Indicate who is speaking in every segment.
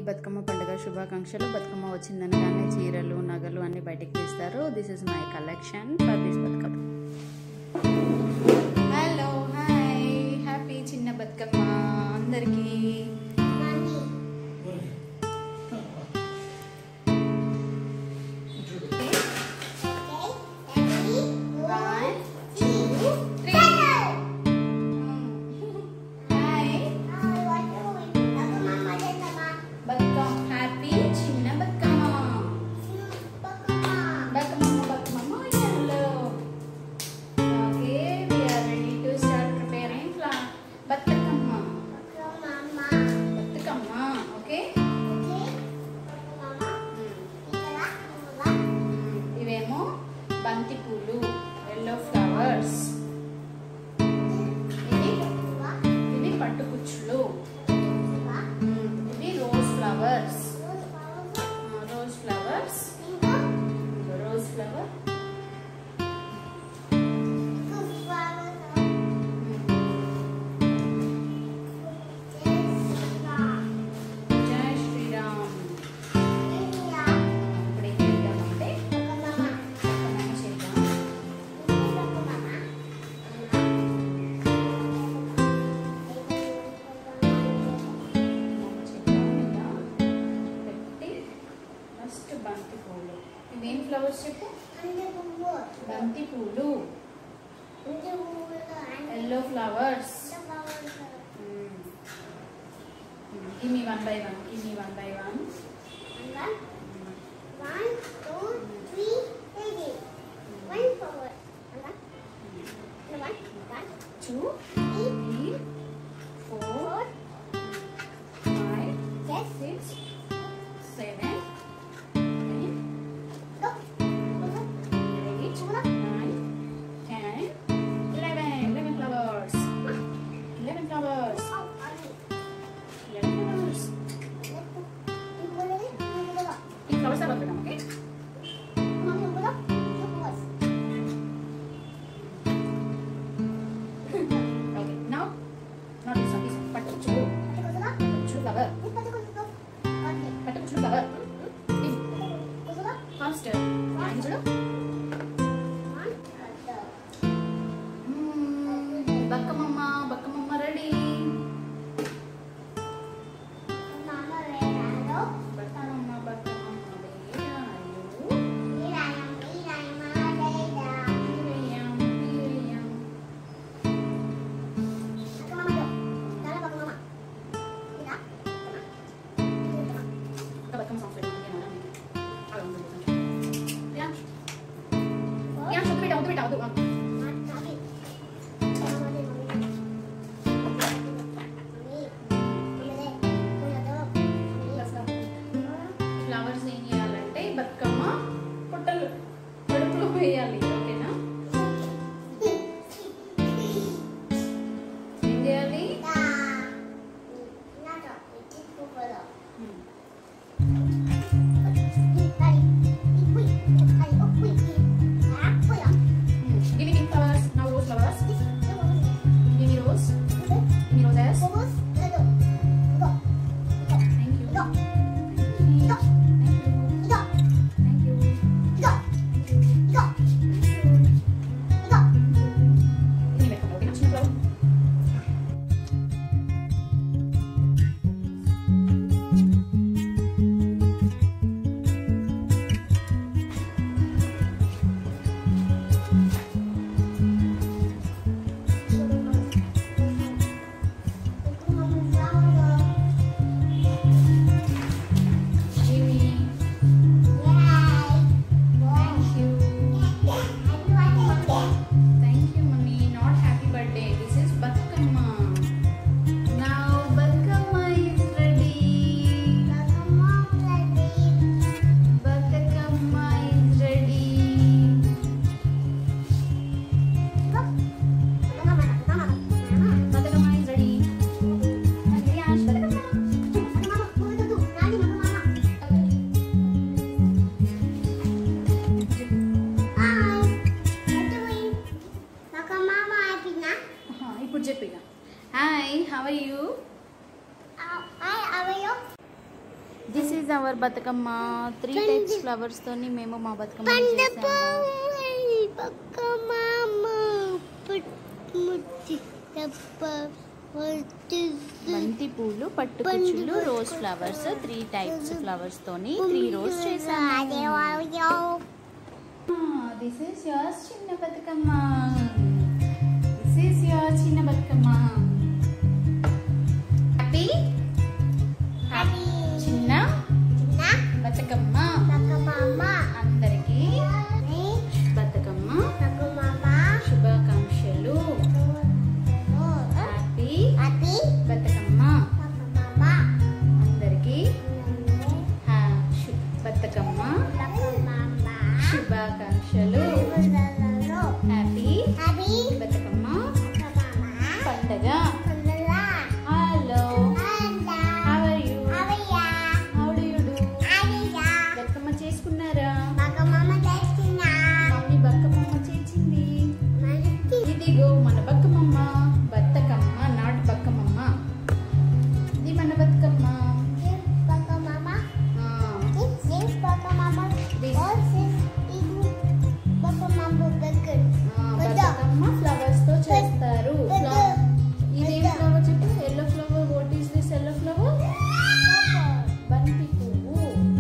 Speaker 1: బతుకమ్మ పండుగ శుభాకాంక్షలు బతుకమ్మ వచ్చిందనగానే చీరలు నగలు అన్ని బయటికి తీస్తారు this is my collection for this Bathukamma hello hi happy చిన్న బతుకమ్మ అందరికీ one two three hi Bathukamma happy చిన్న Bathukamma Bathukamma Bathukamma yellow. Okay, we are ready to start preparing for Bathukamma. Bathukamma, okay? ఇవేమో బంతి పూలు ఎల్లో ఫ్లవర్స్ ఇవి ఇవి పట్టుకుచ్చులు ఇవి rose flowers rose flowers rose flower జై శ్రీరామ్ ఇప్పుడు ఏం చేద్దామంటే పక్కన చేద్దాం పెట్టి ఫస్ట్ బంతి పూలు ఇవేం ఫ్లవర్స్ చెప్పు బంతి పూలు yellow flowers give me one by one give me one by one
Speaker 2: One, two, three, ready. One forward. One, one, one,
Speaker 1: two
Speaker 2: three,
Speaker 1: three four five
Speaker 2: yes,
Speaker 1: six seven eight
Speaker 2: go. Go,
Speaker 1: eight
Speaker 2: go.
Speaker 1: Nine ten eleven eleven flowers eleven flowers
Speaker 2: Oh, Ali.
Speaker 1: Eleven flowers
Speaker 2: Let's go. You go, ready? You go, go.
Speaker 1: ఈ flowers అలా పెడదాం okay
Speaker 2: Come on, you go, go. You go, go.
Speaker 1: Okay now not this one this పట్టుకుచ్చులు
Speaker 2: Pati ko sila.
Speaker 1: పట్టుకుచ్చులు flower
Speaker 2: Yes, pati ko sila. Okay.
Speaker 1: పట్టుకుచ్చులు flower
Speaker 2: Ko sila.
Speaker 1: First line చూడు
Speaker 2: One, two.
Speaker 1: Hmm, బక్కమమ్మ బక్కమమ్మ ready
Speaker 2: Mama, Reno.
Speaker 1: బక్కమమ్మ బక్కమమ్మ వేయాలు
Speaker 2: Mirayam, Mirayam, Malayda.
Speaker 1: వీరయ్యం, వీరయ్యం.
Speaker 2: Ako, mama, do. Dala ba ko, mama? Ina? Tama. Tama.
Speaker 1: ఇంకా బతుకమ్మ సాంగ్స్ పెట్టుకోండి, ఏమన్నా మీకు. అలా ఉంటుంది. యా, యా, వద్దు బిడ్డ, వద్దు బిడ్డ, వద్దు. ఆ.
Speaker 2: Matabi. Mama, din, mami. Mami. Mami, kuya do. Mami.
Speaker 1: Flowers ఏం చేయాలంటే బతుకమ్మ పుట్టలు కడుపులో వేయాలి ఓకేనా ఏం చేయాలి
Speaker 2: Da. Nada. Ikut pukul.
Speaker 1: మ్మ్.
Speaker 2: Tadi. Ipui. Tadi. Ipui. Apa ya?
Speaker 1: మ్మ్. Is our Bathukamma three
Speaker 2: Twenty-
Speaker 1: types flowers తోని మేము మా బతుకమ్మ
Speaker 2: పండపూరి పక్కమామ పుట్ముట్టి తప్ప
Speaker 1: బంతి పూలు పట్టు
Speaker 2: బంతి
Speaker 1: కుచ్చులు
Speaker 2: పూలు,
Speaker 1: rose flowers three types flowers తోని త్రీ రోజ్ చేసాము దిస్ ఇస్ యువర్ చిన్న బతుకమ్మ దిస్ ఇస్ యువర్ చిన్న బతుకమ్మ హ్యాపీ చిన్న బతుకమ్మ అందరికి బతుకమ్మ శుభాకాంక్షలు హ్యాపీ బతుకమ్మ అందరికి బతుకమ్మ శుభాకాంక్షలు హ్యాపీ బతుకమ్మ పండగ hello how are you how do you do Bathukamma చేసుకున్నారా మమ్మీ బతుకమ్మ చేసింది ఇదిగో మన బతుకమ్మ బతుకమ్మ నాటు బతుకమ్మ ఇది మన బతుకమ్మ ఆ, ఆ, బతుకమ్మ ఫ్లవర్స్ తో చేస్తారు ఫ్లవర్ ఇది ఫ్లవర్ చెప్పు yellow flower what is this yellow flower బంతి పువ్వు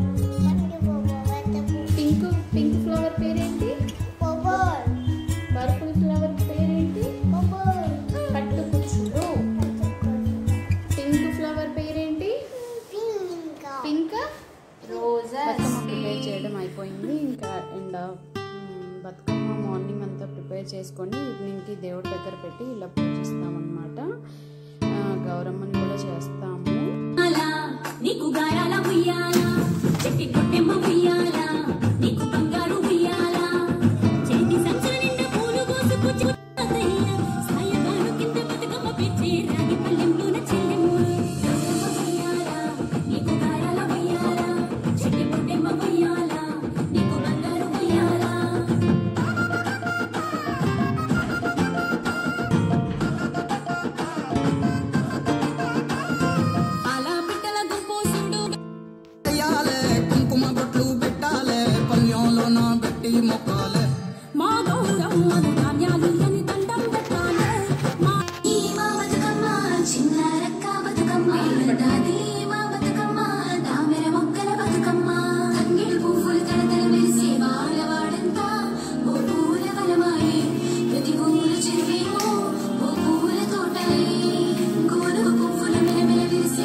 Speaker 1: పింక్ పింక్ ఫ్లవర్ పేరేంటి పర్పుల్ ఫ్లవర్ పేరేంటి పట్టు కుచ్చులు పింక్ ఫ్లవర్ పేరేంటి పింక్ రోజా ప్రిపేర్ చేయడం అయిపోయింది ఇంకా అండ్ బతుకమ్మ మార్నింగ్ అంతా ప్రిపేర్ చేసుకొని ఈవినింగ్కి దేవుడి దగ్గర పెట్టి ఇలా పూజిస్తామన్నమాట ఆ, గౌరమ్మని కూడా చేస్తాము
Speaker 3: ఉయ్యాలా, నీకు గారాల ఉయ్యాలా చెట్టి కొట్టెమ్మ ఉయ్యాలా నీకు బంగారు ఉయ్యాలా చేతి సంచుల నిండా పూలు కోసుకొచ్చి తాతయ్య, సాయగాను కింద బతుకమ్మ పెట్టి రాగి పల్లెంలోన చెల్లెమ్మ. బతుకమ్మ ఉయ్యాలా, నీకు గారాల ఉయ్యాలా చెట్టి కొట్టెమ్మ ఉయ్యాలా నీకు బంగారు ఉయ్యాలా అలా పిట్టల గుంపు సుడు
Speaker 4: చేయాలే కుంకుమ బొట్లు పెట్టాలే పల్యంలో నా పెట్టి మొక్కాలే
Speaker 3: మా గౌరమ్మను ధాన్యాలు అని దండం పెట్టాలే మా ఈ మా బతుకమ్మ చిన్న రక్క బతుకమ్మ దాది మా బతుకమ్మ దామెర మొక్కల బతుకమ్మ తంగిడి పువ్వులు తడతల మెరిసే బాలవాడంతా ఓ పూల వనమాయే ప్రతి పూల చెరువేమో ఓ పూల తోటలే గోరుగు పువ్వులు మెలమెల విరిసే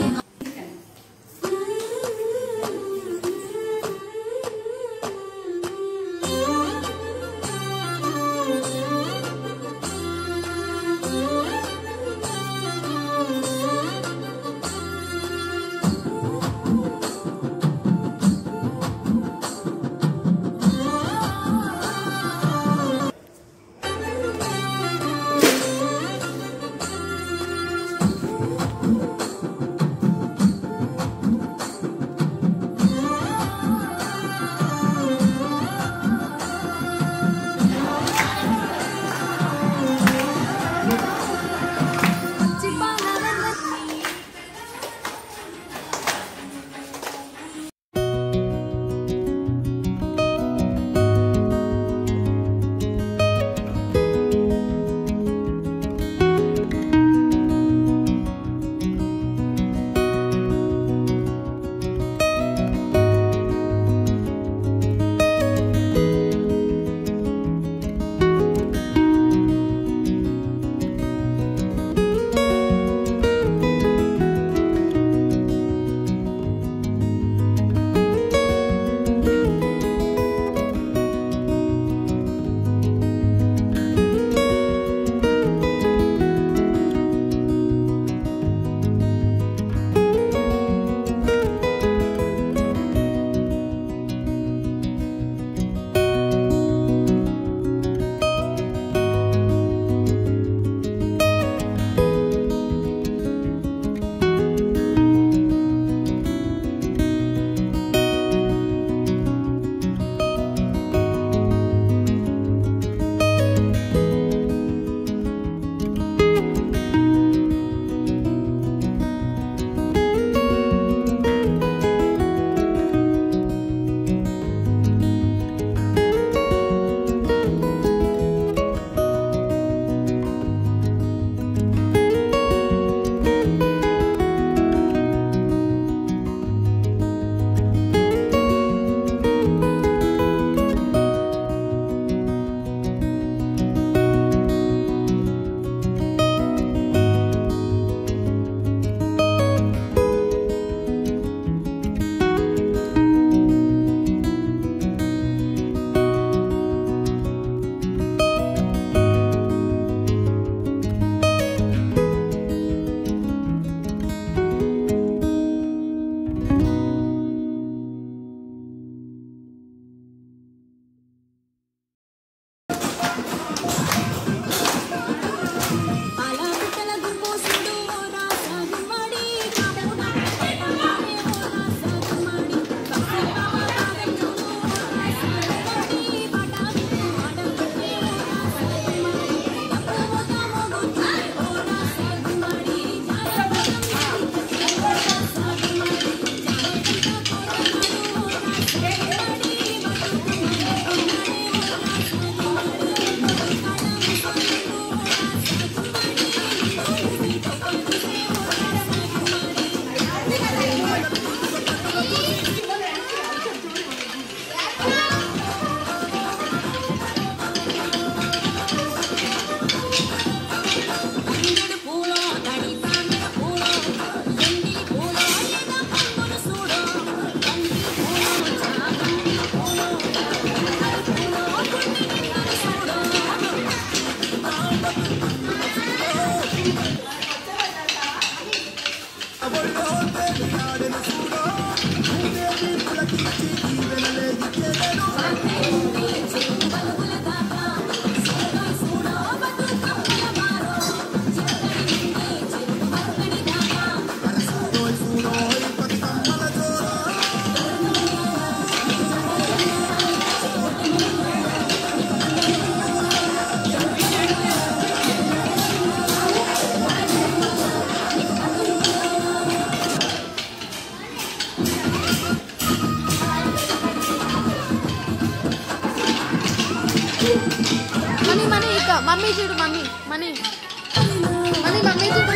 Speaker 1: మమ్మీ చూడు మమ్మీ మనీ మనీ మమ్మీ చూడు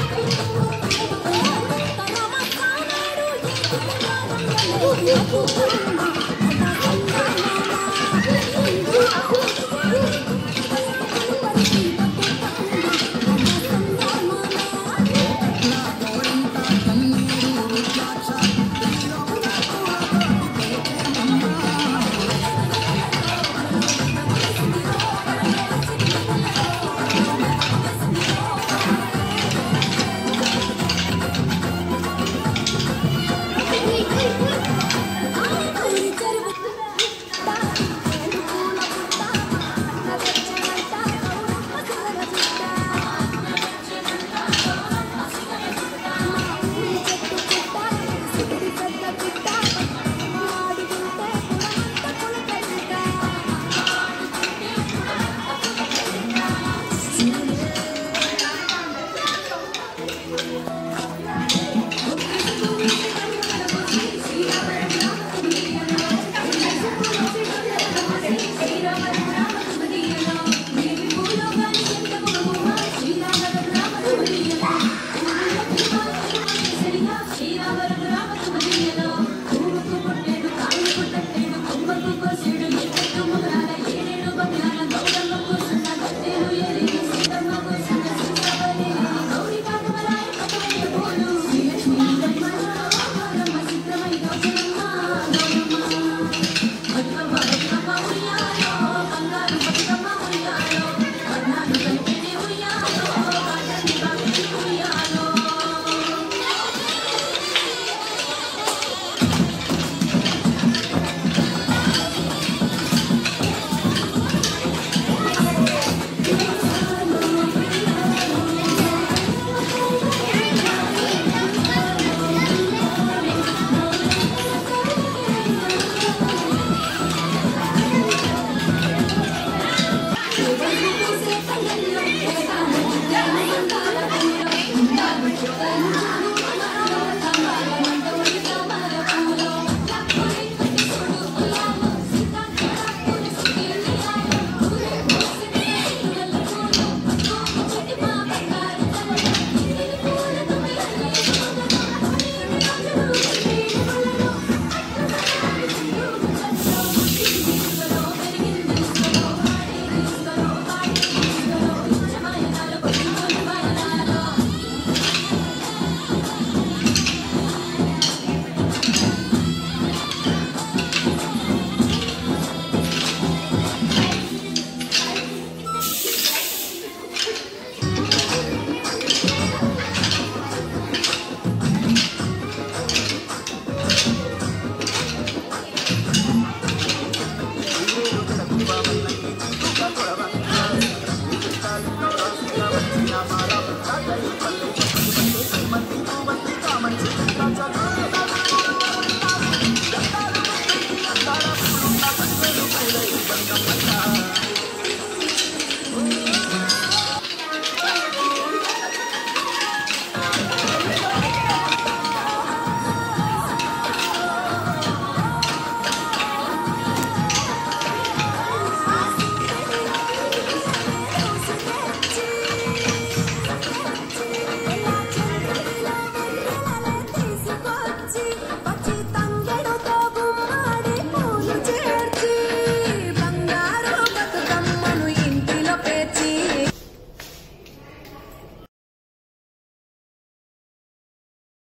Speaker 3: Thank you.